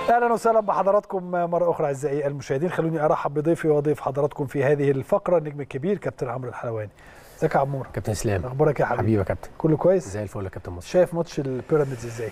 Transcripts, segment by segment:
اهلا وسهلا بحضراتكم مره اخرى اعزائي المشاهدين خلوني ارحب بضيفي وضيف حضراتكم في هذه الفقره النجم الكبير كابتن عمرو الحلواني ازيك يا عمور كابتن اسلام اخبارك يا حبيبي حبيبي يا كابتن كله كويس زي الفل يا كابتن مصر شايف ماتش البيراميدز ازاي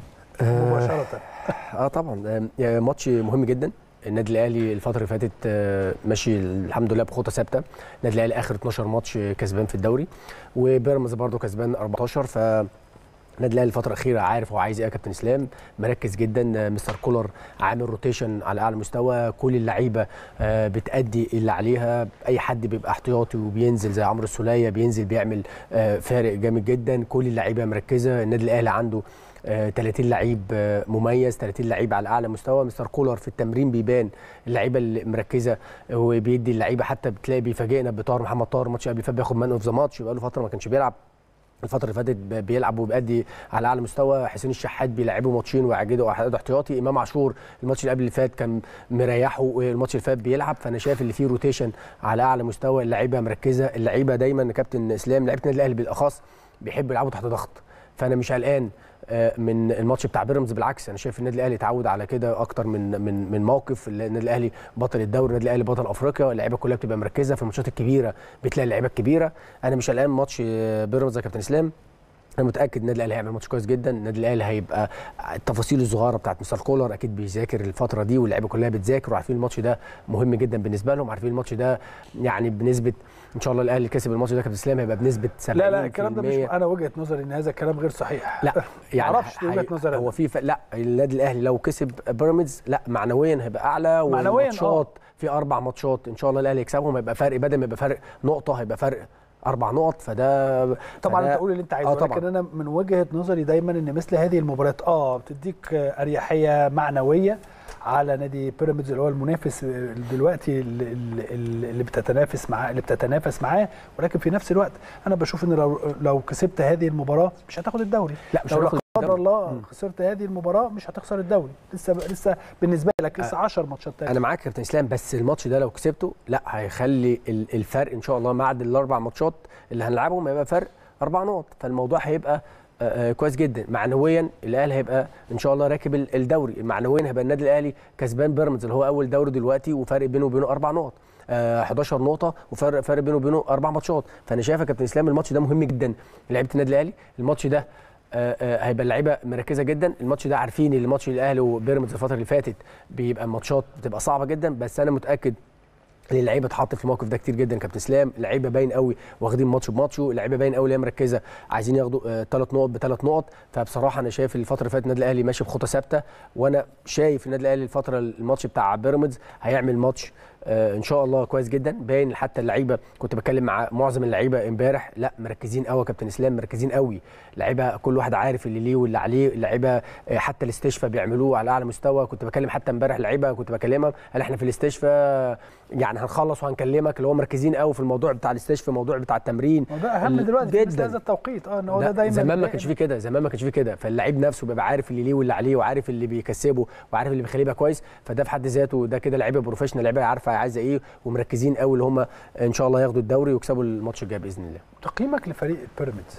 آه، مباشره اه طبعا آه، ماتش مهم جدا النادي الاهلي الفتره اللي فاتت آه، ماشي الحمد لله بخطه ثابته النادي الاهلي اخر 12 ماتش كسبان في الدوري وبيراميدز برده كسبان 14 ف النادي الاهلي الفتره الاخيره عارف هو عايز ايه يا كابتن اسلام مركز جدا مستر كولر عامل روتيشن على اعلى مستوى كل اللعيبه آه، بتادي اللي عليها اي حد بيبقى احتياطي وبينزل زي عمرو السوليه بينزل بيعمل آه، فارق جامد جدا كل اللعيبه مركزه النادي الاهلي عنده آه، 30 لعيب آه، مميز 30 لعيب على اعلى مستوى مستر كولر في التمرين بيبان اللعيبه اللي مركزه وبيدي اللعيبه حتى بتلاقي بيفاجئنا بطاهر محمد طاهر الماتش اللي قبل اللي فات بياخد مان اوف ذا ماتش بقاله فتره ما كانش بيلعب الفتره اللي فاتت ب- بيلعب وبيأدي على اعلى مستوى حسين الشحات بيلعبه ماتشين ويعجده واحد احتياطي امام عاشور الماتش اللي قبل اللي فات كان مريحه والماتش اللي فات بيلعب فانا شايف اللي فيه روتيشن على اعلى مستوى اللعيبه مركزه اللعيبه دايما كابتن اسلام لعيبه النادي الاهلي بالاخص بيحبوا يلعبوا تحت ضغط فانا مش قلقان آه، من الماتش بتاع بيراميدز بالعكس انا شايف النادي الاهلي اتعود على كده اكتر من من من موقف النادي الاهلي بطل الدوري النادي الاهلي بطل افريقيا اللعيبه كلها بتبقى مركزه في الماتشات الكبيره بتلاقي اللعيبه الكبيره انا مش قلقان من ماتش آه، بيراميدز يا كابتن اسلام انا متاكد النادي الاهلي هيعمل ماتش كويس جدا النادي الاهلي هيبقى التفاصيل الصغيره بتاعت مستر كولر اكيد بيذاكر الفتره دي واللعيبه كلها بتذاكر وعارفين الماتش ده مهم جدا بالنسبه لهم عارفين الماتش ده يعني بنسبه ان شاء الله الاهلي كسب الماتش ده كابتن اسلام هيبقى بنسبه 70% لا لا الكلام ده مش انا وجهه نظري ان هذا الكلام غير صحيح لا يعني معرفش دي وجهة هي- نظري هو أنا. في ف... لا النادي الاهلي لو كسب بيراميدز لا معنويا هيبقى اعلى معنوياً، والماتشات في اربع ماتشات ان شاء الله الاهلي يكسبهم هيبقى فرق بدل ما يبقى فرق نقطه هيبقى فرق اربع نقط فده طبعا فده- انت قول اللي انت عايزه آه طبعاً. ولكن انا من وجهه نظري دايما ان مثل هذه المباريات اه بتديك آه، اريحيه معنويه على نادي بيراميدز اللي هو المنافس آه، دلوقتي اللي, اللي اللي بتتنافس معاه اللي بتتنافس معاه ولكن في نفس الوقت انا بشوف ان لو لو كسبت هذه المباراه مش هتاخد الدوري لا مش لو لا هناخد قدر الدوري. الله مم. خسرت هذه المباراه مش هتخسر الدوري لسه لسه بالنسبه لك لسه 10 ماتشات تانية انا معاك يا كابتن اسلام بس الماتش ده لو كسبته لا هيخلي ال- الفرق ان شاء الله بعد الاربع ماتشات اللي هنلعبهم هيبقى فرق اربع نقط فالموضوع هيبقى آه، آه، كويس جدا معنويا الاهلي هيبقى ان شاء الله راكب ال- الدوري معنويا هيبقى النادي الاهلي كسبان بيراميدز اللي هو اول دوري دلوقتي وفرق بينه وبينه اربع نقط آه، 11 نقطة وفرق فرق بينه وبينه أربع ماتشات، فأنا شايف يا كابتن إسلام الماتش ده مهم جدا لعيبة النادي الأهلي، الماتش ده آه، آه، هيبقى اللعيبه مركزه جدا الماتش ده عارفين ان الماتش الاهلي وبيراميدز الفتره اللي فاتت بيبقى ماتشات بتبقى صعبه جدا بس انا متاكد ان اللعيبه اتحط في الموقف ده كتير جدا كابتن اسلام اللعيبه باين قوي واخدين ماتش بماتشه اللعيبه باين قوي اللي هي مركزه عايزين ياخدوا ثلاث نقط بثلاث نقط فبصراحه انا شايف الفتره اللي فاتت النادي الاهلي ماشي بخطه ثابته وانا شايف النادي الاهلي الفتره الماتش بتاع بيراميدز هيعمل ماتش آه، ان شاء الله كويس جدا باين حتى اللعيبه كنت بتكلم مع معظم اللعيبه امبارح لا مركزين قوي يا كابتن اسلام مركزين قوي لعيبه كل واحد عارف اللي ليه واللي عليه اللعيبه آه، حتى الاستشفاء بيعملوه على اعلى مستوى كنت بكلم حتى امبارح لعيبه كنت بكلمها قال احنا في الاستشفاء يعني هنخلص وهنكلمك اللي هو مركزين قوي في الموضوع بتاع الاستشفاء الموضوع بتاع التمرين وده اهم ال- دلوقتي في مثل جداً. هذا التوقيت اه ان هو لا، ده دايما زمان ما كانش فيه كده زمان ما كانش فيه كده فاللعيب نفسه بيبقى عارف اللي ليه واللي عليه وعارف اللي بيكسبه وعارف اللي بيخليه يبقى كويس فده في حد ذاته ده كده لعيبه بروفيشنال لعيبه عارفه عايزه ايه ومركزين قوي اللي هم ان شاء الله ياخدوا الدوري ويكسبوا الماتش الجاي باذن الله تقييمك لفريق بيراميدز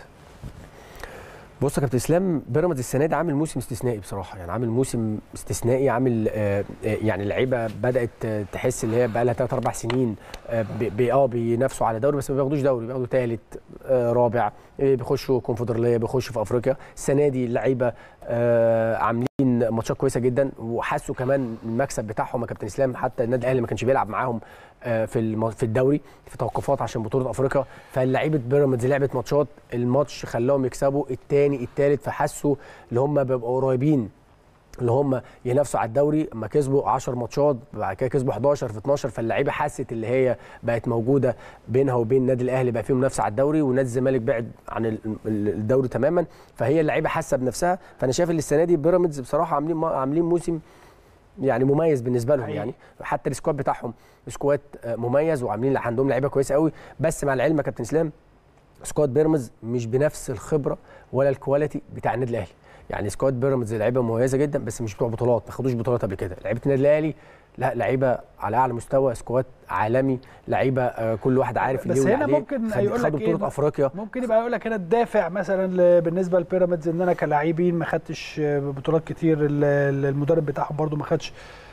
بص يا كابتن اسلام بيراميدز السنه دي عامل موسم استثنائي بصراحه يعني عامل موسم استثنائي عامل آه آه، يعني اللعيبه بدات آه، تحس اللي هي بقى لها ثلاث اربع سنين آه بي- بي- اه بينافسوا على دوري بس ما بياخدوش دوري بياخدوا ثالث آه رابع آه، بيخشوا كونفدراليه بيخشوا في افريقيا السنه دي اللعيبه آه عاملين ماتشات كويسه جدا وحسوا كمان المكسب بتاعهم يا كابتن اسلام حتى النادي الاهلي ما كانش بيلعب معاهم آه، في الم- في الدوري في توقفات عشان بطوله افريقيا فلعيبه بيراميدز لعبت ماتشات الماتش خلاهم يكسبوا الثاني الثالث فحسوا اللي هم بيبقوا قريبين اللي هم ينافسوا على الدوري اما كسبوا 10 ماتشات بعد كده كسبوا 11 في 12 فاللعيبه حست اللي هي بقت موجوده بينها وبين النادي الاهلي بقى فيه منافسه على الدوري ونادي الزمالك بعد عن ال- ال- الدوري تماما فهي اللعيبه حاسه بنفسها فانا شايف ان السنه دي بيراميدز بصراحه عاملين عاملين موسم يعني مميز بالنسبه لهم حقيقي. يعني حتى السكواد بتاعهم سكواد آه، مميز وعاملين عندهم لعيبه كويسه قوي بس مع العلم يا كابتن اسلام سكواد بيراميدز مش بنفس الخبره ولا الكواليتي بتاع النادي الاهلي يعني سكواد بيراميدز لعيبه مميزه جدا بس مش بتوع بطولات ما خدوش بطولات قبل كده لعيبه النادي الاهلي لا لعيبه على اعلى مستوى سكواد عالمي لعيبه آه، كل واحد عارف بس اللي هنا ممكن خد- هيقول لك خدوا إيه بطوله افريقيا ممكن يبقى يقول لك هنا الدافع مثلا ل- بالنسبه لبيراميدز ان انا كلاعبين ما خدتش آه، بطولات كتير ال- ال- المدرب بتاعهم برضو ما خدش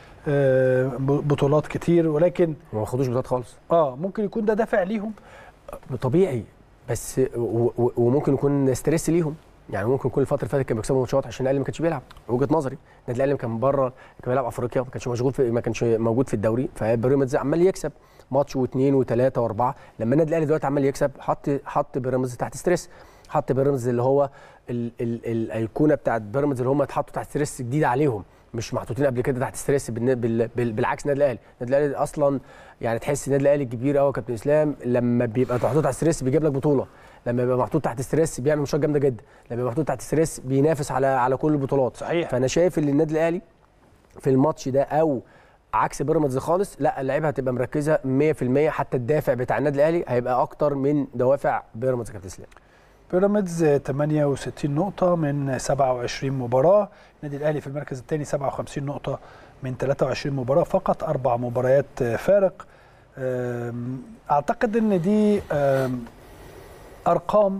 آه، ب- بطولات كتير ولكن ما خدوش بطولات خالص اه ممكن يكون ده دافع ليهم طبيعي بس و- و- وممكن يكون ستريس ليهم يعني ممكن كل الفتره اللي فاتت كان بيكسبوا ماتشات عشان الاهلي ما كانش بيلعب وجهه نظري النادي الاهلي كان بره كان بيلعب افريقيا ما كانش مشغول في ما كانش موجود في الدوري فبيراميدز عمال يكسب ماتش واثنين وثلاثه واربعه لما النادي الاهلي دلوقتي عمال يكسب حط حط بيراميدز تحت ستريس حط بيراميدز اللي هو ال ال الايقونه بتاعت بيراميدز اللي هم اتحطوا تحت ستريس جديد عليهم مش محطوطين قبل كده تحت ستريس بالن- بال- بال- بالعكس النادي الاهلي النادي الاهلي اصلا يعني تحس النادي الاهلي الكبير قوي يا كابتن اسلام لما بيبقى محطوط تحت ستريس بيجيب لك بطوله لما يبقى محطوط تحت ستريس بيعمل ماتشات جامده جدا لما يبقى محطوط تحت ستريس بينافس على على كل البطولات صحيح. فانا شايف ان النادي الاهلي في الماتش ده او عكس بيراميدز خالص لا اللعيبه هتبقى مركزه 100% حتى الدافع بتاع النادي الاهلي هيبقى اكتر من دوافع بيراميدز يا كابتن اسلام بيراميدز آه، 68 نقطة من 27 مباراة، النادي الأهلي في المركز الثاني 57 نقطة من 23 مباراة فقط أربع مباريات آه، فارق. آم، أعتقد إن دي آم، أرقام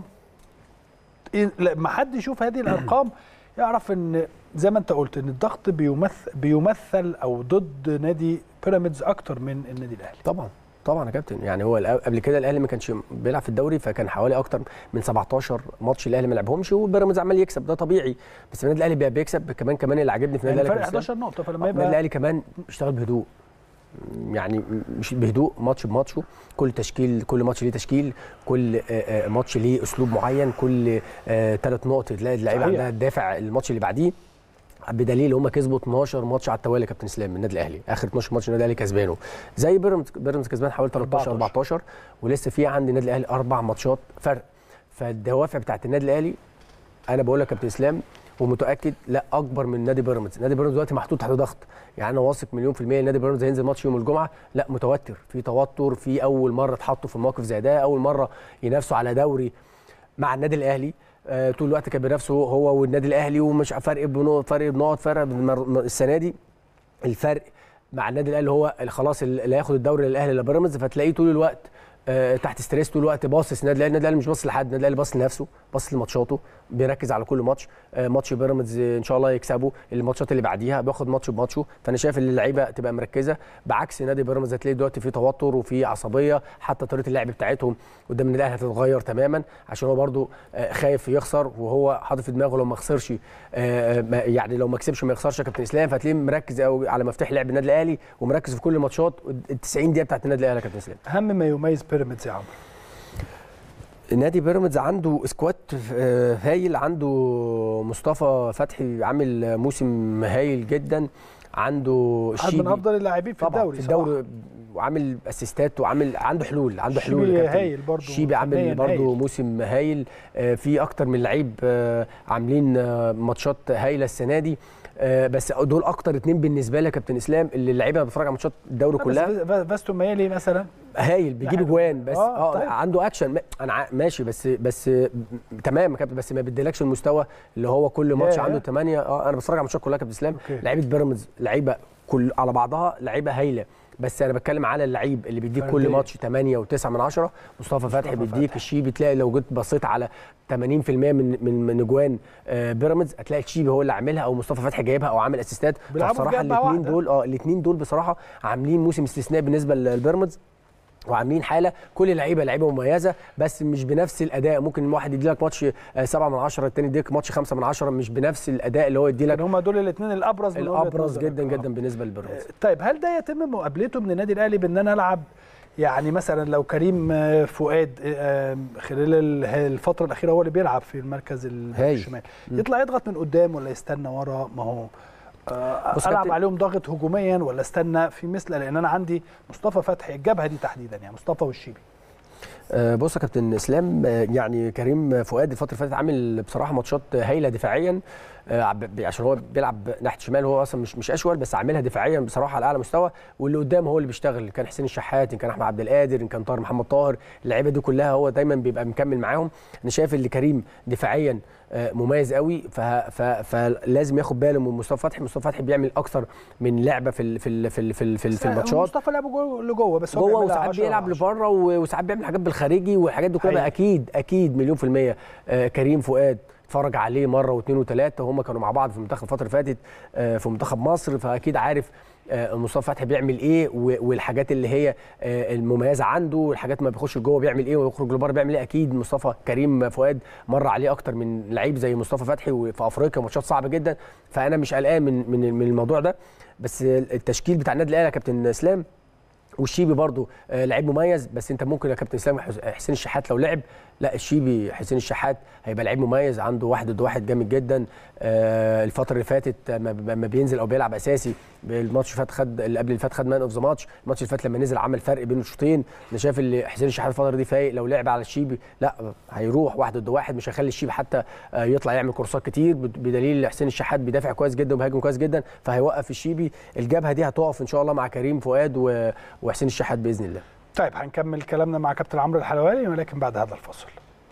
إيه- لما حد يشوف هذه الأرقام يعرف إن زي ما أنت قلت إن الضغط بيمثل بيمثل أو ضد نادي بيراميدز أكتر من النادي الأهلي. طبعا طبعا يا كابتن يعني هو الأ- قبل كده الاهلي ما كانش بيلعب في الدوري فكان حوالي اكتر من 17 ماتش الاهلي ما لعبهمش وبيراميدز عمال يكسب ده طبيعي بس النادي الاهلي بقى بيكسب كمان كمان اللي عاجبني في يعني النادي فرق الاهلي كابتن 11 نقطة فلما النادي يبقى الاهلي كمان بيشتغل بهدوء يعني مش بهدوء ماتش بماتشه كل تشكيل كل ماتش ليه تشكيل كل آه، آه، ماتش ليه اسلوب معين كل ثلاث نقط تلاقي اللعيبه صحيح. عندها تدافع الماتش اللي بعديه بدليل هم كسبوا 12 ماتش على التوالي يا كابتن اسلام من النادي الاهلي اخر 12 ماتش النادي الاهلي كسبانه زي بيراميدز بيراميدز كسبان حوالي 13 14. 14 ولسه في عند النادي الاهلي اربع ماتشات فرق فالدوافع بتاعت النادي الاهلي انا بقول لك يا كابتن اسلام ومتاكد لا اكبر من نادي بيراميدز نادي بيراميدز دلوقتي محطوط تحت ضغط يعني انا واثق مليون في الميه ان نادي بيراميدز هينزل ماتش يوم الجمعه لا متوتر في توتر في اول مره اتحطوا في موقف زي ده اول مره ينافسوا على دوري مع النادي الاهلي آه، طول الوقت كان بينافسوا هو والنادي الاهلي ومش فرق بنقط فرق بنقط فرق بالمر- السنه دي الفرق مع النادي الاهلي هو خلاص اللي هياخد الدوري للاهلي ولا بيراميدز فتلاقيه طول الوقت آه، تحت ستريس طول الوقت باصص النادي الاهلي النادي الاهلي مش باصص لحد النادي الاهلي باصص لنفسه باصص لماتشاته بيركز على كل ماتش آه، ماتش بيراميدز آه، ان شاء الله يكسبه الماتشات اللي بعديها بياخد ماتش بماتشه فانا شايف ان اللعيبه تبقى مركزه بعكس نادي بيراميدز هتلاقي دلوقتي في توتر وفي عصبيه حتى طريقه اللعب بتاعتهم قدام النادي الاهلي هتتغير تماما عشان هو برده خايف يخسر وهو حاطط في دماغه لو ما خسرش آه، ما- يعني لو ما كسبش ما يخسرش يا كابتن اسلام فتلاقيه مركز قوي على مفتاح لعب النادي الاهلي ومركز في كل الماتشات ال 90 دقيقه بتاعت النادي الاهلي يا كابتن اسلام أهم ما يميز بيراميدز يا عمرو نادي بيراميدز عنده سكواد آه، هايل عنده مصطفى فتحي عامل موسم هايل جدا عنده واحد من الشيبي افضل اللاعبين في طبعا الدوري في صراحة. الدوري وعامل اسيستات وعامل عنده حلول عنده حلول الشيبي يا كابتن. هايل برضو، الشيبي فنياً عامل برضه هايل. موسم هايل آه، في اكتر من لعيب آه، عاملين آه، ماتشات هايله السنه دي آه، بس دول اكتر اتنين بالنسبه لي يا كابتن اسلام اللي اللعيبه بتتفرج على ماتشات الدوري لا، كلها بس فا- فاستو مايلي مثلا هايل بيجيب حلو. اجوان بس آه، اه, طيب. عنده اكشن ما- انا ع- ماشي بس بس تمام يا كابتن بس ما بيديلكش المستوى اللي هو كل ماتش ياه. عنده 8 اه انا بتفرج على ماتشات كلها يا كابتن اسلام أوكي. لعيبه بيراميدز لعيبه كل على بعضها لعيبه هايله بس انا بتكلم على اللعيب اللي بيديك كل فردية. ماتش 8 و9 من 10 مصطفى فتحي بيديك فتحي. الشيبي تلاقي لو جيت بصيت على 80% من من من اجوان آه، بيراميدز هتلاقي الشيبي هو اللي عاملها او مصطفى فتحي جايبها او عامل اسيستات بيلعبوا فبصراحه بجنبها الاثنين واحدة. دول اه الاثنين دول بصراحه عاملين موسم استثنائي بالنسبه للبيراميدز وعاملين حاله كل لعيبه لعيبه مميزه بس مش بنفس الاداء ممكن واحد يدي لك ماتش 7 من 10 الثاني يديك ماتش 5 من 10 مش بنفس الاداء اللي هو يدي لك يعني هم دول الاثنين الابرز من وجهة الابرز نظرك. جدا آه. جدا بالنسبه للبيراميدز طيب هل ده يتم مقابلته من النادي الاهلي بان انا العب يعني مثلا لو كريم آه، فؤاد آه، خلال ال- الفتره الاخيره هو اللي بيلعب في المركز ال- هايل. الشمال يطلع يضغط من قدام ولا يستنى ورا ما هو آه، بص العب كابتن- عليهم ضاغط هجوميا ولا استنى في مثل لان انا عندي مصطفى فتحي الجبهه دي تحديدا يعني مصطفى والشيبي آه، بص يا كابتن اسلام آه، يعني كريم فؤاد الفتره اللي فاتت عامل بصراحه ماتشات هايله دفاعيا عشان هو بيلعب ناحيه شمال هو اصلا مش مش اشول بس عاملها دفاعيا بصراحه على اعلى مستوى واللي قدام هو اللي بيشتغل ان كان حسين الشحات ان كان احمد عبد القادر ان كان طاهر محمد طاهر اللعيبه دي كلها هو دايما بيبقى مكمل معاهم انا شايف اللي كريم دفاعيا مميز قوي فلازم ياخد باله من مصطفى فتحي مصطفى فتحي بيعمل اكتر من لعبه في ال في ال في ال في, ال في, في الماتشات مصطفى لعبه جوه لجوه بس جوه وساعات بيلعب لبره وساعات بيعمل حاجات بالخارجي والحاجات دي كلها اكيد اكيد مليون في الميه كريم فؤاد اتفرج عليه مره واثنين وثلاثه هم كانوا مع بعض في المنتخب الفتره اللي فاتت في منتخب مصر فاكيد عارف مصطفى فتحي بيعمل ايه والحاجات اللي هي المميزه عنده والحاجات ما بيخش لجوه بيعمل ايه ويخرج لبره بيعمل ايه اكيد مصطفى كريم فؤاد مر عليه اكتر من لعيب زي مصطفى فتحي في افريقيا ماتشات صعبه جدا فانا مش قلقان من من من الموضوع ده بس التشكيل بتاع النادي الاهلي يا كابتن اسلام والشيبي برضو لعيب مميز بس انت ممكن يا كابتن اسلام حسين الشحات لو لعب لا الشيبي حسين الشحات هيبقى لعيب مميز عنده واحد ضد واحد جامد جدا الفتره اللي فاتت ما بينزل او بيلعب اساسي الماتش اللي فات خد اللي قبل اللي فات خد مان اوف ذا ماتش الماتش اللي فات لما نزل عمل فرق بين الشوطين انا شايف اللي حسين الشحات الفتره دي فايق لو لعب على الشيبي لا هيروح واحد ضد واحد مش هيخلي الشيبي حتى يطلع يعمل كورسات كتير بدليل حسين الشحات بيدافع كويس جدا وبيهاجم كويس جدا فهيوقف الشيبي الجبهه دي هتقف ان شاء الله مع كريم فؤاد وحسين الشحات باذن الله طيب هنكمل كلامنا مع كابتن عمرو الحلواني ولكن بعد هذا الفصل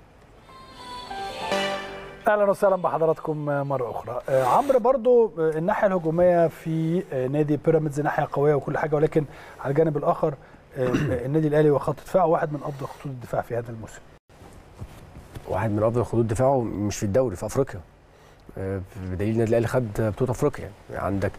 اهلا وسهلا بحضراتكم مره اخرى آه عمرو برضو آه الناحيه الهجوميه في آه نادي بيراميدز ناحيه قويه وكل حاجه ولكن على الجانب الاخر النادي الاهلي وخط دفاعه واحد من افضل خطوط الدفاع في هذا الموسم واحد من افضل خطوط دفاعه مش في الدوري في افريقيا بدليل النادي الاهلي خد بطوله افريقيا عندك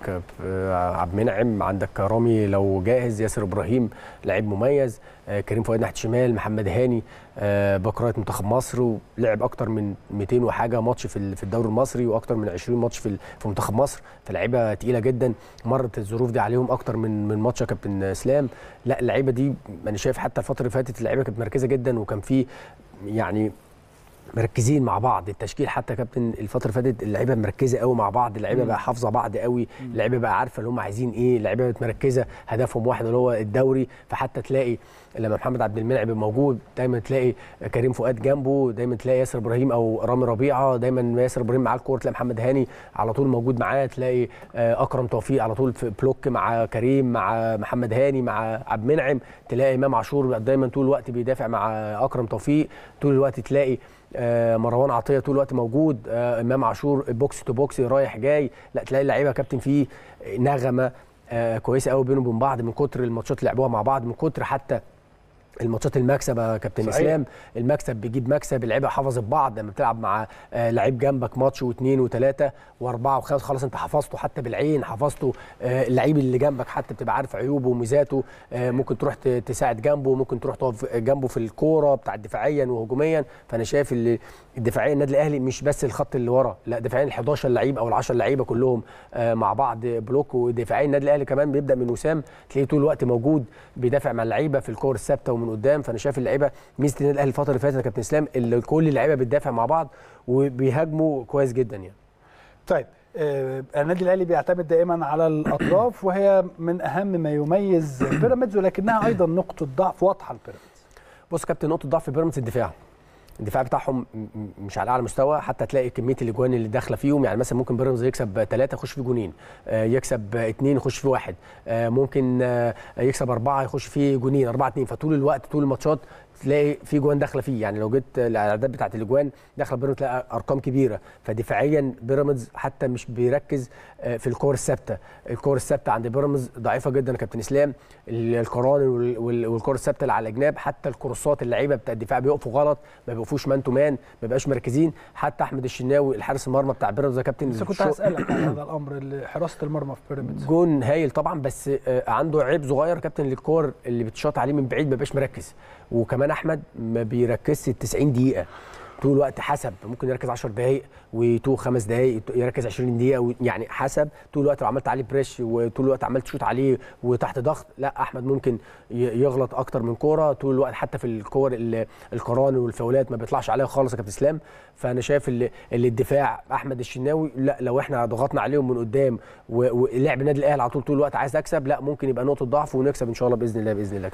عبد المنعم عندك رامي لو جاهز ياسر ابراهيم لعيب مميز كريم فؤاد ناحيه شمال محمد هاني بكره منتخب مصر ولعب اكتر من 200 وحاجه ماتش في في الدوري المصري واكتر من 20 ماتش في في منتخب مصر فلعيبه تقيله جدا مرت الظروف دي عليهم اكتر من من ماتش يا كابتن اسلام لا اللعيبه دي انا شايف حتى الفتره اللي فاتت اللعيبه كانت مركزه جدا وكان في يعني مركزين مع بعض التشكيل حتى كابتن الفتره اللي فاتت اللعيبه مركزه قوي مع بعض اللعيبه بقى حافظه بعض قوي اللعيبه بقى عارفه اللي هم عايزين ايه اللعيبه بقت مركزه هدفهم واحد اللي هو الدوري فحتى تلاقي لما محمد عبد المنعم موجود دايما تلاقي كريم فؤاد جنبه دايما تلاقي ياسر ابراهيم او رامي ربيعه دايما ياسر ابراهيم معاه الكوره تلاقي محمد هاني على طول موجود معاه تلاقي اكرم توفيق على طول في بلوك مع كريم مع محمد هاني مع عبد المنعم تلاقي امام عاشور دايما طول الوقت بيدافع مع اكرم توفيق طول الوقت تلاقي مروان عطيه طول الوقت موجود امام عاشور بوكس تو بوكس رايح جاي لا تلاقي اللعيبه كابتن فيه نغمه كويسه قوي بينهم وبين بعض من كتر الماتشات اللي لعبوها مع بعض من كتر حتى الماتشات المكسب يا كابتن صحيح. اسلام المكسب بيجيب مكسب اللعيبه حفظت بعض لما بتلعب مع لعيب جنبك ماتش واثنين وثلاثه واربعه وخمسه خلاص انت حفظته حتى بالعين حفظته اللعيب اللي جنبك حتى بتبقى عارف عيوبه وميزاته ممكن تروح تساعد جنبه ممكن تروح تقف جنبه في الكوره بتاع دفاعيا وهجوميا فانا شايف اللي الدفاعيا النادي الاهلي مش بس الخط اللي ورا لا دفاعيا ال 11 لعيب او ال 10 لعيبه كلهم مع بعض بلوك ودفاعيا النادي الاهلي كمان بيبدا من وسام تلاقيه طول الوقت موجود بيدافع مع اللعيبه في الكور الثابته ومن قدام فانا شايف اللعيبه ميزه النادي الاهلي الفتره اللي فاتت يا كابتن اسلام اللي كل اللعيبه بتدافع مع بعض وبيهاجموا كويس جدا يعني طيب آه النادي الاهلي بيعتمد دائما على الاطراف وهي من اهم ما يميز بيراميدز ولكنها ايضا نقطه ضعف واضحه لبيراميدز بص كابتن نقطه ضعف بيراميدز الدفاع الدفاع بتاعهم مش على اعلى مستوى حتى تلاقي كميه الاجوان اللي داخله فيهم يعني مثلا ممكن بيراميدز يكسب ثلاثه يخش فيه جونين يكسب اثنين يخش فيه واحد ممكن يكسب اربعه يخش فيه جونين اربعه اثنين فطول الوقت طول الماتشات تلاقي في جوان داخله فيه يعني لو جيت الاعداد بتاعه الاجوان داخله بيراميدز تلاقي ارقام كبيره فدفاعيا بيراميدز حتى مش بيركز في الكور الثابته الكور الثابته عند بيراميدز ضعيفه جدا يا كابتن اسلام القران والكور الثابته اللي على الجناب حتى الكروسات اللعيبه بتاع الدفاع بيقفوا غلط ما بيقفوش مان تو مان ما بيبقاش مركزين حتى احمد الشناوي الحارس المرمى بتاع بيراميدز يا كابتن بس كنت هسالك عن هذا الامر حراسه المرمى في بيراميدز جون هايل طبعا بس عنده عيب صغير كابتن الكور اللي بتشاط عليه من بعيد ما بيبقاش مركز وكمان احمد ما بيركزش ال 90 دقيقه طول الوقت حسب ممكن يركز 10 دقائق ويتوه خمس دقائق يركز 20 دقيقه يعني حسب طول الوقت لو عملت عليه بريش وطول الوقت عملت تشوت عليه وتحت ضغط لا احمد ممكن يغلط اكتر من كوره طول الوقت حتى في الكور القران والفاولات ما بيطلعش عليها خالص يا كابتن اسلام فانا شايف اللي, اللي الدفاع احمد الشناوي لا لو احنا ضغطنا عليهم من قدام ولعب النادي الاهلي على طول طول الوقت عايز اكسب لا ممكن يبقى نقطه ضعف ونكسب ان شاء الله باذن الله باذن الله كابتن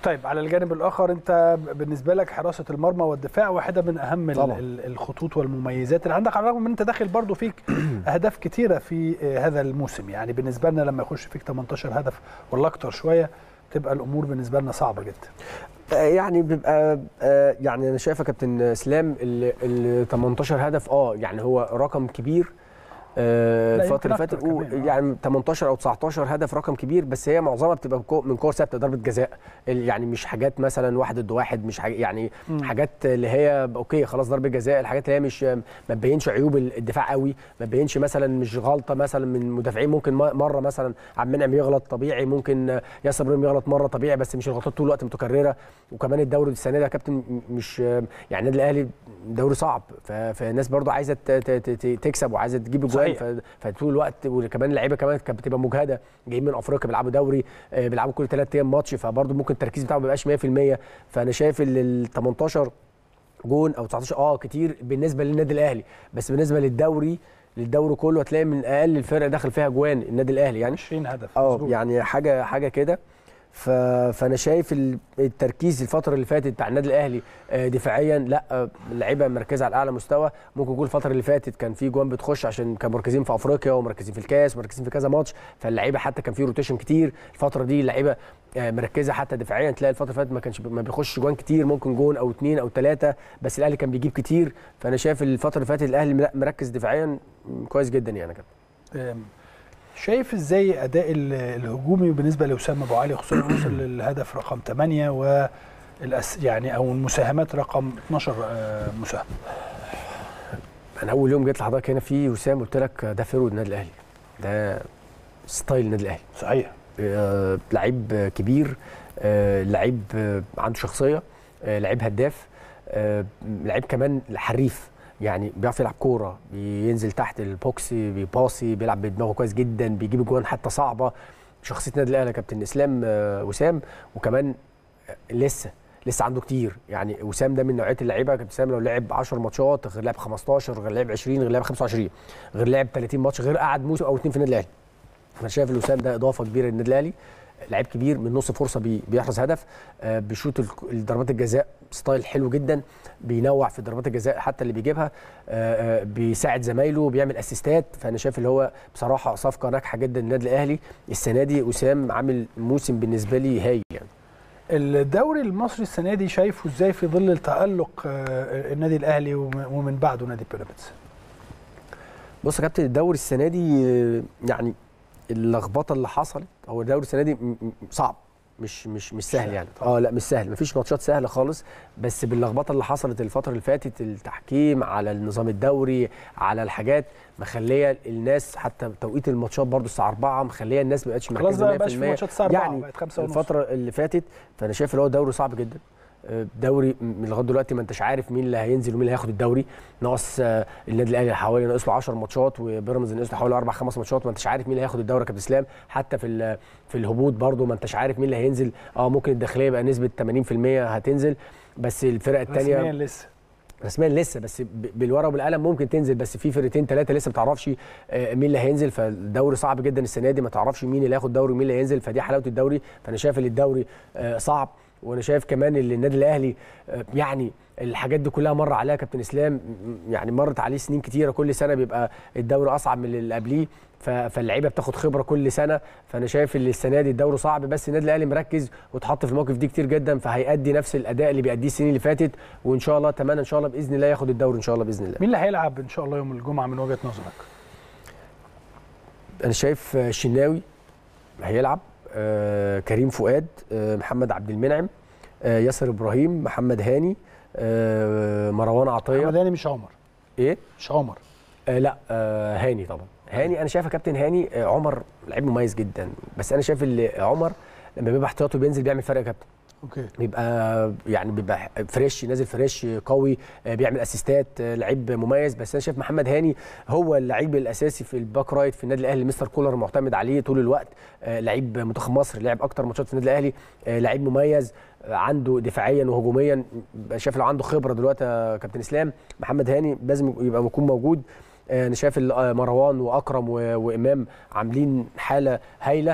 طيب على الجانب الاخر انت بالنسبه لك حراسه المرمى والدفاع واحده من اهم ال- طبعاً. ال- الخطوط والمميزات اللي عندك على الرغم من انت داخل برضو فيك اهداف كتيره في آه، هذا الموسم يعني بالنسبه لنا لما يخش فيك 18 هدف ولا اكتر شويه تبقى الامور بالنسبه لنا صعبه جدا آه، يعني بيبقى آه، يعني انا شايف يا كابتن اسلام ال ال 18 هدف اه يعني هو رقم كبير آه، لا، الفتره اللي يمكن فاتت أكتر و- كمان، آه. يعني 18 او 19 هدف رقم كبير بس هي معظمها بتبقى كو- من كور ثابته ضربه جزاء ال- يعني مش حاجات مثلا واحد ضد واحد مش حاجة يعني مم. حاجات اللي هي اوكي خلاص ضربه جزاء الحاجات اللي هي مش ما تبينش عيوب الدفاع قوي ما تبينش مثلا مش غلطه مثلا من مدافعين ممكن م- مره مثلا عبد المنعم يغلط طبيعي ممكن ياسر ابراهيم يغلط مره طبيعي بس مش الغلطات طول الوقت متكرره وكمان الدوري السنه دي يا كابتن م- مش يعني النادي الاهلي دوري صعب ف- فالناس برضو عايزه ت- ت- ت- تكسب وعايزه تجيب اجوان صحيح. ف- فطول الوقت وكمان اللعيبه كمان كانت بتبقى مجهده جايين من افريقيا بيلعبوا دوري آه، بيلعبوا كل ثلاث ايام ماتش فبرضو ممكن التركيز بتاعهم ما بيبقاش 100% فانا شايف ال ال 18 جون او 19 اه كتير بالنسبه للنادي الاهلي بس بالنسبه للدوري للدوري كله هتلاقي من اقل الفرق داخل فيها جوان النادي الاهلي يعني 20 هدف اه مظبوط. يعني حاجه حاجه كده ف... فانا شايف ال- التركيز الفتره اللي فاتت بتاع النادي الاهلي آه، دفاعيا لا آه، اللعيبه مركزه على اعلى مستوى ممكن يكون الفتره اللي فاتت كان في جوان بتخش عشان كانوا مركزين في افريقيا ومركزين في الكاس ومركزين في كذا ماتش فاللعيبه حتى كان في روتيشن كتير الفتره دي اللعيبه آه، مركزه حتى دفاعيا تلاقي الفتره اللي فاتت ما كانش ما بيخش جوان كتير ممكن جون او اثنين او ثلاثه بس الاهلي كان بيجيب كتير فانا شايف الفتره اللي فاتت الاهلي لا، مركز دفاعيا م، كويس جدا يعني كده أم، شايف ازاي اداء ال- الهجومي بالنسبه لوسام ابو علي خصوصا وصل للهدف رقم 8 و يعني او المساهمات رقم 12 آه، مساهمه انا اول يوم جيت لحضرتك هنا في وسام قلت لك ده فيرو النادي الاهلي ده ستايل النادي الاهلي صحيح آه، لعيب كبير آه، لعيب آه، عنده شخصيه آه، لعيب هداف آه، لعيب كمان حريف يعني بيعرف يلعب كوره بينزل تحت البوكس بيباصي بيلعب بدماغه كويس جدا بيجيب اجوان حتى صعبه شخصيه النادي الاهلي يا كابتن اسلام آه، وسام وكمان آه، لسه لسه عنده كتير يعني وسام ده من نوعيه اللعيبه كابتن اسلام لو لعب 10 ماتشات غير لعب 15 غير لعب 20 غير لعب 25 غير لعب 30 ماتش غير قعد موسم او اتنين في النادي الاهلي انا شايف ان وسام ده اضافه كبيره للنادي الاهلي لعيب كبير من نص فرصه بي- بيحرز هدف آه، بيشوط الك- الضربات الجزاء ستايل حلو جدا بينوع في ضربات الجزاء حتى اللي بيجيبها آه، آه، بيساعد زمايله بيعمل اسيستات فانا شايف اللي هو بصراحه صفقه ناجحه جدا للنادي الاهلي السنه دي وسام عامل موسم بالنسبه لي هايل يعني الدوري المصري السنه دي شايفه ازاي في ظل التالق آه، النادي الاهلي وم- ومن بعده نادي بيراميدز بص يا كابتن الدوري السنه دي آه، يعني اللخبطه اللي حصلت هو الدوري السنه دي م- م- صعب مش مش مش سهل سهل يعني طبعا. اه لا مش سهل مفيش ماتشات سهله خالص بس باللخبطه اللي حصلت الفتره اللي فاتت التحكيم على النظام الدوري على الحاجات مخليه الناس حتى توقيت الماتشات برضو الساعه 4 مخليه الناس ما بقتش خلاص مركزه بقى ما بقاش في 100%. ماتشات الساعه 4 يعني بقت 5 ونص الفتره اللي فاتت فانا شايف اللي هو دوري صعب جدا آه، دوري م- لغايه دلوقتي ما انتش عارف مين اللي هينزل ومين اللي هياخد الدوري ناقص آه، النادي الاهلي حوالي ناقص له 10 ماتشات وبيراميدز ناقص له حوالي اربع خمس ماتشات ما انتش عارف مين اللي هياخد الدوري يا كابتن اسلام حتى في ال- في الهبوط برضو ما انتش عارف مين اللي هينزل اه ممكن الداخليه يبقى نسبه 80% هتنزل بس الفرق الثانيه رسميا لسه رسميا لسه بس ب- بالورقه والقلم ممكن تنزل بس في فرقتين ثلاثه لسه ما تعرفش آه، مين اللي هينزل فالدوري صعب جدا السنه دي ما تعرفش مين اللي هياخد دوري ومين اللي هينزل فدي حلاوه الدوري فانا شايف ان الدوري آه، صعب وانا شايف كمان ان النادي الاهلي آه، يعني الحاجات دي كلها مر عليها كابتن اسلام م- يعني مرت عليه سنين كتيره كل سنه بيبقى الدوري اصعب من اللي قبليه ف- فاللعيبه بتاخد خبره كل سنه فانا شايف ان السنه دي الدوري صعب بس النادي الاهلي مركز واتحط في المواقف دي كتير جدا فهيأدي نفس الاداء اللي بيأديه السنين اللي فاتت وان شاء الله اتمنى ان شاء الله باذن الله ياخد الدوري ان شاء الله باذن الله مين اللي هيلعب ان شاء الله يوم الجمعه من وجهه نظرك انا شايف آه، الشناوي هيلعب آه، كريم فؤاد آه، محمد عبد المنعم آه، ياسر ابراهيم محمد هاني آه، مروان عطيه محمد هاني مش عمر ايه مش عمر آه لا آه هاني طبعا هاني انا شايف يا كابتن هاني آه عمر لعيب مميز جدا بس انا شايف اللي عمر لما بيبقى احتياطي بينزل بيعمل فرق يا كابتن اوكي بيبقى يعني بيبقى فريش نازل فريش قوي آه، بيعمل اسيستات آه، لعيب مميز بس انا شايف محمد هاني هو اللعيب الاساسي في الباك رايت في النادي الاهلي مستر كولر معتمد عليه طول الوقت آه، لعيب منتخب مصر لعب اكتر ماتشات في النادي الاهلي آه، لعيب مميز آه، عنده دفاعيا وهجوميا بقى شايف لو عنده خبره دلوقتي يا كابتن اسلام محمد هاني لازم يبقى يكون موجود آه، انا شايف ال- آه، مروان واكرم و- وامام عاملين حاله هايله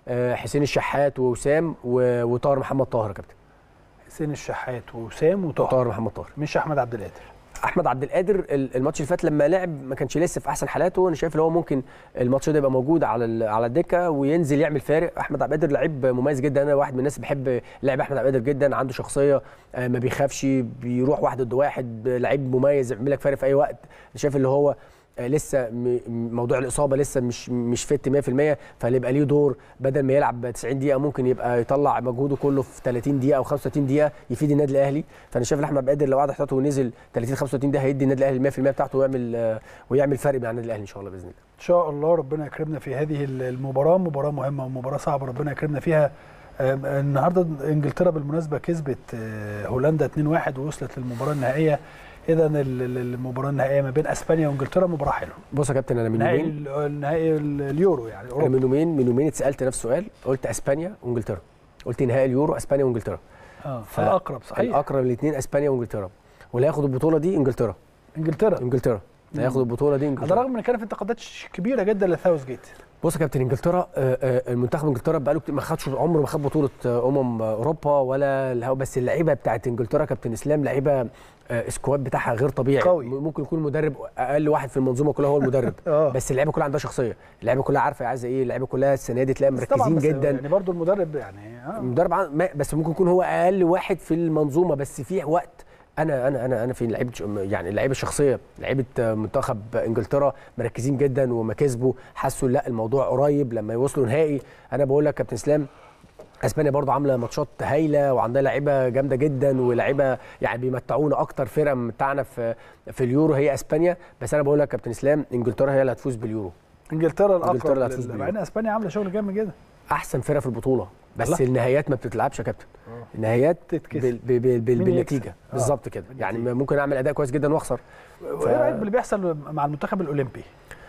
آه، حسين الشحات ووسام و- وطاهر محمد طاهر يا كابتن حسين الشحات ووسام وطاهر طاهر محمد طاهر مش احمد عبد القادر احمد عبد القادر ال- الماتش اللي فات لما لعب ما كانش لسه في احسن حالاته انا شايف ان هو ممكن الماتش ده يبقى موجود على ال- على الدكه وينزل يعمل فارق احمد عبد القادر لعيب مميز جدا انا واحد من الناس اللي بحب لعب احمد عبد القادر جدا عنده شخصيه آه، ما بيخافش بيروح واحد ضد واحد لعيب مميز يعمل لك فارق في اي وقت شايف اللي هو آه، لسه م- م- موضوع الاصابه لسه مش مش فت 100% فاللي يبقى ليه دور بدل ما يلعب 90 دقيقه ممكن يبقى يطلع مجهوده كله في 30 دقيقه او 35 دقيقه يفيد النادي الاهلي فانا شايف ان احمد عبد القادر لو قعد احتياطي ونزل 30 35 دقيقه هيدي النادي الاهلي 100% بتاعته ويعمل آه، ويعمل فرق مع النادي الاهلي ان شاء الله باذن الله ان شاء الله ربنا يكرمنا في هذه المباراه مباراه مهمه ومباراه صعبه ربنا يكرمنا فيها آم، النهارده انجلترا بالمناسبه كسبت آه، هولندا 2-1 ووصلت للمباراه النهائيه اذا ال- ال- المباراه النهائيه ما بين اسبانيا وانجلترا مباراه حلوه بص يا كابتن انا من نهائي يومين ال- النهائي ال- اليورو يعني انا اوروبا من يومين من يومين اتسالت نفس السؤال قلت اسبانيا وانجلترا قلت نهائي اليورو اسبانيا وانجلترا اه ف- فالاقرب صحيح الاقرب الاثنين اسبانيا وانجلترا واللي هياخد البطوله دي انجلترا انجلترا انجلترا اللي هياخد البطوله دي على انجلترا الرغم ان كان في انتقادات ش- كبيره جدا لثاوث جيت بص يا كابتن انجلترا آه، آه، المنتخب انجلترا بقاله كتير ما خدش عمره ما خد بطوله آه، امم اوروبا ولا الهوا بس اللعيبه بتاعت انجلترا كابتن اسلام لعيبه آه، سكواد بتاعها غير طبيعي قوي. م- ممكن يكون المدرب اقل واحد في المنظومه كلها هو المدرب اه بس اللعيبه كلها عندها شخصيه اللعيبه كلها عارفه هي عايزه ايه اللعيبه كلها السنه دي تلاقي بس طبعا مركزين بس جدا يعني برضو المدرب يعني اه المدرب عن- ما- بس ممكن يكون هو اقل واحد في المنظومه بس في وقت انا انا انا انا في لعيبه يعني اللعيبه الشخصيه لعيبه منتخب انجلترا مركزين جدا وما كسبوا حسوا لا الموضوع قريب لما يوصلوا نهائي انا بقول لك كابتن اسلام اسبانيا برضو عامله ماتشات هايله وعندها لعيبه جامده جدا ولاعيبه يعني بيمتعونا اكتر فرقه ممتعنا في في اليورو هي اسبانيا بس انا بقول لك كابتن اسلام انجلترا هي اللي هتفوز باليورو انجلترا إنجلترا الاقرب اللي هتفوز لل- بيه. مع ان اسبانيا عامله شغل جامد جدا احسن فرقه في البطوله بس الله. النهايات ما بتتلعبش يا كابتن النهايات تتكسب. بال بال بال بال مين بالنتيجه يكسب؟ بالظبط كده بالنتيجة. يعني ممكن اعمل اداء كويس جدا واخسر وايه رايك باللي بيحصل مع المنتخب الاولمبي؟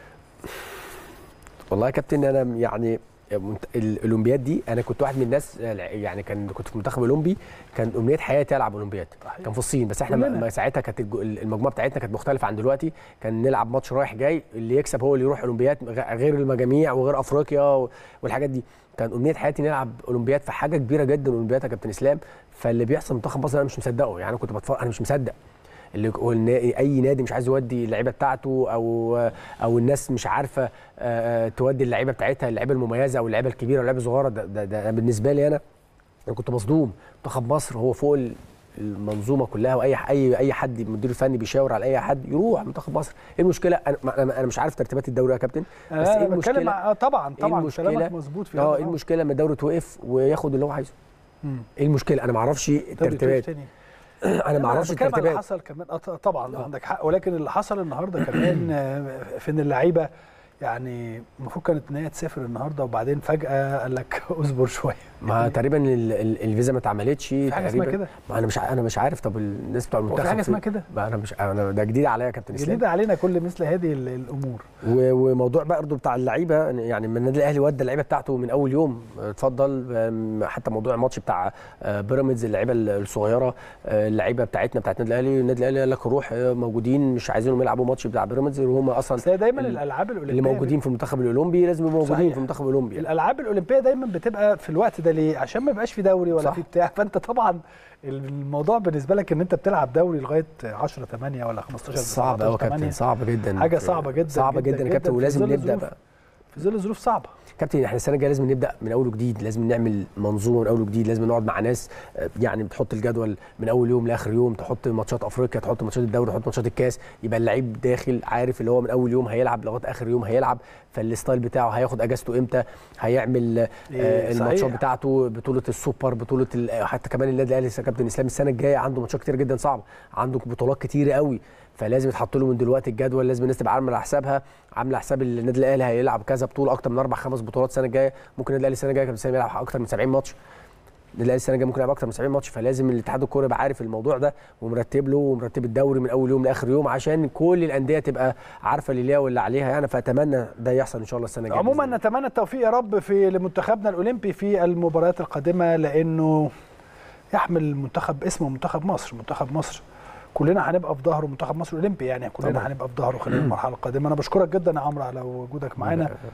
والله يا كابتن انا يعني منت- ال- الاولمبياد دي انا كنت واحد من الناس يعني كان كنت في المنتخب الاولمبي كان امنيه حياتي العب اولمبياد صحيح. كان في الصين بس احنا ما- كلنا. ما ساعتها كانت الج- المجموعه بتاعتنا كانت مختلفه عن دلوقتي كان نلعب ماتش رايح جاي اللي يكسب هو اللي يروح اولمبياد غ- غير المجاميع وغير افريقيا و- والحاجات دي كان امنيه حياتي نلعب اولمبياد في حاجه كبيره جدا اولمبياد يا كابتن اسلام فاللي بيحصل منتخب مصر انا مش مصدقه يعني انا كنت بتفرج انا مش مصدق اللي هو النا- اي نادي مش عايز يودي اللعيبه بتاعته او او الناس مش عارفه آه، آه، تودي اللعيبه بتاعتها اللعيبه المميزه او اللعيبه الكبيره او اللعيبه الصغيره ده, ده, ده بالنسبه لي انا انا كنت مصدوم منتخب مصر هو فوق ال- المنظومه كلها واي اي اي حد مدير فني بيشاور على اي حد يروح منتخب مصر ايه المشكله انا انا أنا مش عارف ترتيبات الدوري يا كابتن بس انا ايه بتكلم المشكله مع- آه طبعا طبعا المشكلة؟ كلامك مظبوط في اه هذا ايه الأمر. المشكله لما الدوري توقف وياخد اللي هو عايزه مم. ايه المشكله انا ما اعرفش دوري الترتيبات تاني. انا ما اعرفش بتكلم على اللي الترتيبات حصل كمان آه ط- طبعا آه. عندك حق ولكن اللي حصل النهارده كمان آه، في ان اللعيبه يعني المفروض كانت ان هي تسافر النهارده وبعدين فجاه قال لك اصبر شويه ما تقريبا ال- ال- الفيزا ما اتعملتش في حاجه اسمها تقريباً. كده ما انا مش ع- انا مش عارف طب الناس بتوع هو المنتخب في حاجه في- اسمها كده ما انا مش انا ده جديد عليا يا كابتن اسلام جديده علينا كل مثل هذه ال- الامور و- وموضوع برضه بتاع اللعيبه يعني من النادي الاهلي ودى اللعيبه بتاعته من اول يوم اتفضل أم، حتى موضوع الماتش بتاع آه، بيراميدز اللعيبه الصغيره آه، اللعيبه بتاعتنا بتاعت النادي الاهلي النادي الاهلي قال لك روح آه، موجودين مش عايزينهم يلعبوا ماتش بتاع بيراميدز وهم اصلا بس هي دايما ال- الالعاب الاولمبيه اللي موجودين في المنتخب الاولمبي لازم يبقوا موجودين صحيح. في المنتخب الاولمبي الالعاب الاولمبيه دايما بتبقى في الوقت ده ليه عشان ما يبقاش في دوري ولا صح. في بتاع فانت طبعا الموضوع بالنسبه لك ان انت بتلعب دوري لغايه 10 8 ولا 15 صعب قوي يا 17 كابتن 8 صعب جدا حاجة صعبة جدا صعبه جدا جدا يا جدا كابتن في ولازم ظل نبدا ظروف. بقى في ظل ظروف صعبه كابتن احنا السنه الجايه لازم نبدا من اول وجديد لازم نعمل منظومه من اول وجديد لازم نقعد مع ناس آه، يعني بتحط الجدول من اول يوم لاخر يوم تحط ماتشات افريقيا تحط ماتشات الدوري تحط ماتشات الكاس يبقى اللعيب داخل عارف اللي هو من اول يوم هيلعب لغايه اخر يوم هيلعب فالستايل بتاعه هياخد اجازته امتى هيعمل آه، إيه، الماتشات صحيح. بتاعته بطوله السوبر بطوله ال- حتى كمان النادي الاهلي يا كابتن اسلام السنه الجايه عنده ماتشات كتير جدا صعبه عنده بطولات كتيره قوي فلازم يتحط له من دلوقتي الجدول لازم الناس تبقى عامله حسابها عامله حساب النادي الاهلي هيلعب كذا بطوله اكتر من اربع خمس بطولات السنه الجايه ممكن النادي الاهلي السنه الجايه كابتن اسلام يلعب اكتر من 70 ماتش النادي الاهلي السنه الجايه ممكن يلعب اكتر من 70 ماتش فلازم الاتحاد الكوره يبقى عارف الموضوع ده ومرتب له ومرتب الدوري من اول يوم لاخر يوم عشان كل الانديه تبقى عارفه اللي ليها واللي عليها يعني فاتمنى ده يحصل ان شاء الله السنه الجايه عموما بإذن الله. نتمنى التوفيق يا رب في لمنتخبنا الاولمبي في المباريات القادمه لانه يحمل المنتخب اسمه منتخب مصر منتخب مصر كلنا هنبقى في ظهره منتخب مصر الاولمبي يعني كلنا طبعاً. هنبقى في ظهره خلال المرحله القادمه انا بشكرك جدا يا عمرو على وجودك معانا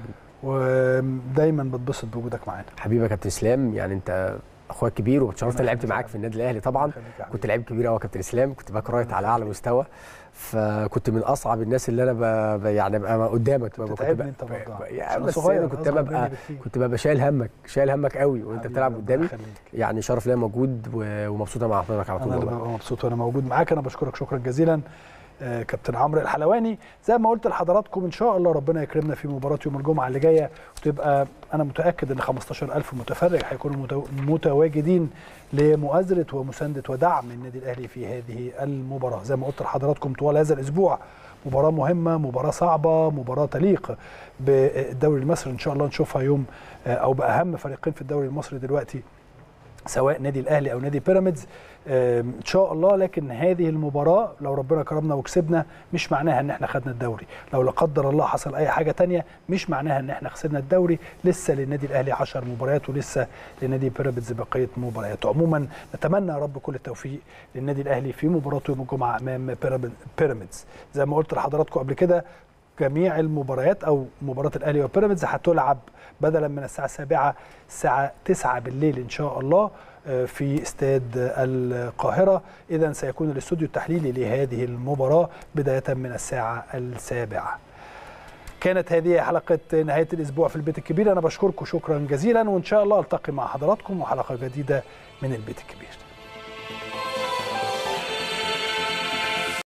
ودايما بتبسط بوجودك معانا حبيبي يا كابتن اسلام يعني انت اخويا الكبير واتشرفت ربنا لعبت يخليك يا معاك في النادي الاهلي طبعا خليك يا كنت حبيبي. لعيب كبير قوي يا كابتن اسلام كنت باك رايت على اعلى مستوى فكنت من اصعب الناس اللي انا ب... ب- يعني ابقى قدامك كنت بتتعبني ب- انت برضه ب- يعني عشان بس صغير، انا كنت أصغر ببقى مني بكتير. كنت ببقى شايل همك شايل همك قوي وانت حبيبي، بتلعب ربنا قدامي يخليك. يعني شرف ليا موجود و- ومبسوطه مع حضرتك على طول انا اللي والله ببقى مبسوط وانا موجود معاك انا بشكرك شكرا جزيلا آه، كابتن عمرو الحلواني زي ما قلت لحضراتكم ان شاء الله ربنا يكرمنا في مباراه يوم الجمعه اللي جايه وتبقى انا متاكد ان 15000 متفرج هيكونوا متو- متواجدين لمؤازره ومسانده ودعم النادي الاهلي في هذه المباراه زي ما قلت لحضراتكم طوال هذا الاسبوع مباراه مهمه مباراه صعبه مباراه تليق بالدوري المصري ان شاء الله نشوفها يوم آه، او باهم فريقين في الدوري المصري دلوقتي سواء نادي الاهلي او نادي بيراميدز آم، ان شاء الله لكن هذه المباراه لو ربنا كرمنا وكسبنا مش معناها ان احنا خدنا الدوري لو لا قدر الله حصل اي حاجه تانية مش معناها ان احنا خسرنا الدوري لسه للنادي الاهلي 10 مباريات ولسه لنادي بيراميدز بقيه مباريات عموما نتمنى يا رب كل التوفيق للنادي الاهلي في مباراته يوم الجمعه امام بيراميد- بيراميدز زي ما قلت لحضراتكم قبل كده جميع المباريات او مباراه الاهلي وبيراميدز هتلعب بدلا من الساعه 7 الساعه 9 بالليل ان شاء الله آه، في استاد القاهره اذا سيكون الاستوديو التحليلي لهذه المباراه بدايه من الساعه السابعه كانت هذه حلقة نهاية الأسبوع في البيت الكبير أنا بشكركم شكرا جزيلا وإن شاء الله ألتقي مع حضراتكم وحلقة جديدة من البيت الكبير